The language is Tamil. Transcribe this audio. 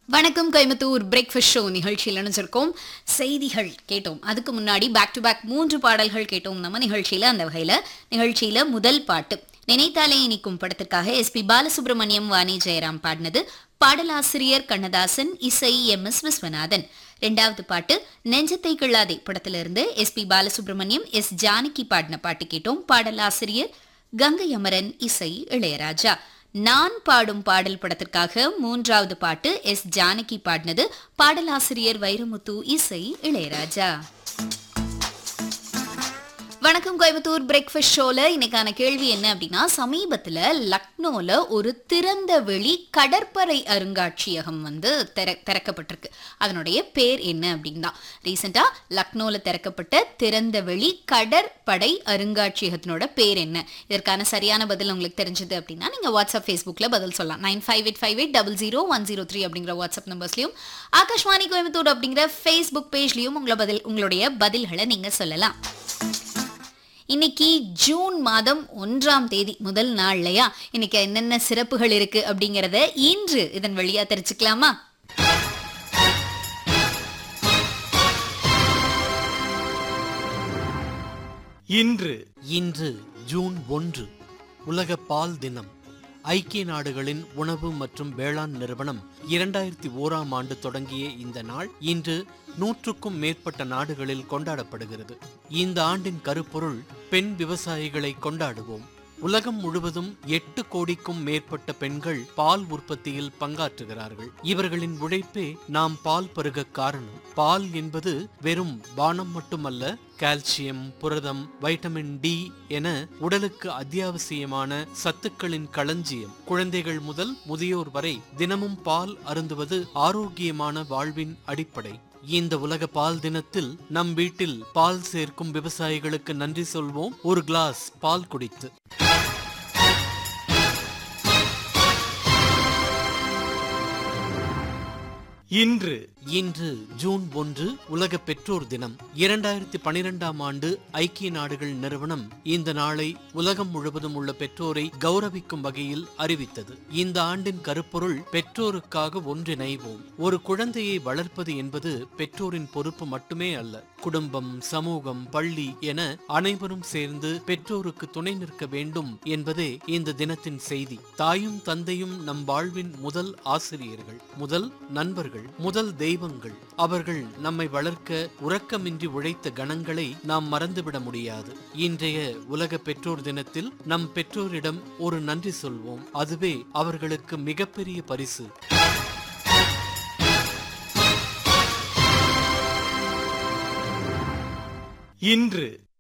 வணக்கம் கோயம்புத்தூர் பிரேக்ஃபாஸ்ட் ஷோ நிகழ்ச்சியில் நினைச்சிருக்கோம் செய்திகள் கேட்டோம் அதுக்கு முன்னாடி பேக் டு பேக் மூன்று பாடல்கள் கேட்டோம் நம்ம நிகழ்ச்சியில அந்த வகையில நிகழ்ச்சியில முதல் பாட்டு நினைத்தாலே இனிக்கும் படத்திற்காக எஸ்பி பாலசுப்ரமணியம் வாணி ஜெயராம் பாடினது பாடலாசிரியர் கண்ணதாசன் இசை எம் எஸ் விஸ்வநாதன் ரெண்டாவது பாட்டு நெஞ்சத்தை கிள்ளாதே படத்திலிருந்து எஸ்பி பாலசுப்ரமணியம் எஸ் ஜானகி பாடின பாட்டு கேட்டோம் பாடலாசிரியர் கங்கை அமரன் இசை இளையராஜா நான் பாடும் பாடல் படத்திற்காக மூன்றாவது பாட்டு எஸ் ஜானகி பாடினது பாடலாசிரியர் வைரமுத்து இசை இளையராஜா வணக்கம் கோயம்புத்தூர் பிரேக்ஃபாஸ்ட் ஷோல இன்னைக்கான கேள்வி என்ன அப்படின்னா சமீபத்துல லக்னோல ஒரு திறந்த வெளி கடற்படை அருங்காட்சியகம் வந்து திற திறக்கப்பட்டிருக்கு அதனுடைய பேர் என்ன அப்படின்னா ரீசெண்டா லக்னோல திறக்கப்பட்ட திறந்த வெளி கடற்படை அருங்காட்சியகத்தினோட பேர் என்ன இதற்கான சரியான பதில் உங்களுக்கு தெரிஞ்சது அப்படின்னா நீங்க வாட்ஸ்அப் ஃபேஸ்புக்ல பதில் சொல்லலாம் nine five eight five eight double zero one zero three அப்படிங்கிற வாட்ஸ்அப் நம்பர்ஸ்லயும் ஆகாஷ்வாணி கோயம்புத்தூர் அப்படிங்கிற ஃபேஸ்புக் பேஜ்லயும் உங்களை பதில் உங்களுடைய பதில்களை நீங்க சொல்லலாம் இன்னைக்கு ஜூன் மாதம் ஒன்றாம் தேதி முதல் நாள் இல்லையா இன்னைக்கு என்னென்ன சிறப்புகள் இருக்கு அப்படிங்கறத இன்று இதன் வழியா தெரிஞ்சுக்கலாமா இன்று இன்று ஜூன் ஒன்று உலக பால் தினம் ஐக்கிய நாடுகளின் உணவு மற்றும் வேளாண் நிறுவனம் இரண்டாயிரத்தி ஓராம் ஆண்டு தொடங்கிய இந்த நாள் இன்று நூற்றுக்கும் மேற்பட்ட நாடுகளில் கொண்டாடப்படுகிறது இந்த ஆண்டின் கருப்பொருள் பெண் விவசாயிகளை கொண்டாடுவோம் உலகம் முழுவதும் எட்டு கோடிக்கும் மேற்பட்ட பெண்கள் பால் உற்பத்தியில் பங்காற்றுகிறார்கள் இவர்களின் உழைப்பே நாம் பால் பருக காரணம் பால் என்பது வெறும் பானம் மட்டுமல்ல கால்சியம் புரதம் வைட்டமின் டி என உடலுக்கு அத்தியாவசியமான சத்துக்களின் களஞ்சியம் குழந்தைகள் முதல் முதியோர் வரை தினமும் பால் அருந்துவது ஆரோக்கியமான வாழ்வின் அடிப்படை இந்த உலக பால் தினத்தில் நம் வீட்டில் பால் சேர்க்கும் விவசாயிகளுக்கு நன்றி சொல்வோம் ஒரு கிளாஸ் பால் குடித்து இன்று இன்று ஜூன் ஒன்று உலக பெற்றோர் தினம் இரண்டாயிரத்தி பனிரெண்டாம் ஆண்டு ஐக்கிய நாடுகள் நிறுவனம் இந்த நாளை உலகம் முழுவதும் உள்ள பெற்றோரை கௌரவிக்கும் வகையில் அறிவித்தது இந்த ஆண்டின் கருப்பொருள் பெற்றோருக்காக ஒன்றிணைவோம் ஒரு குழந்தையை வளர்ப்பது என்பது பெற்றோரின் பொறுப்பு மட்டுமே அல்ல குடும்பம் சமூகம் பள்ளி என அனைவரும் சேர்ந்து பெற்றோருக்கு துணை நிற்க வேண்டும் என்பதே இந்த தினத்தின் செய்தி தாயும் தந்தையும் நம் வாழ்வின் முதல் ஆசிரியர்கள் முதல் நண்பர்கள் முதல் தெய்வங்கள் அவர்கள் நம்மை வளர்க்க உறக்கமின்றி உழைத்த கணங்களை நாம் மறந்துவிட முடியாது இன்றைய உலக பெற்றோர் தினத்தில் நம் பெற்றோரிடம் ஒரு நன்றி சொல்வோம் அதுவே அவர்களுக்கு மிகப்பெரிய பரிசு இன்று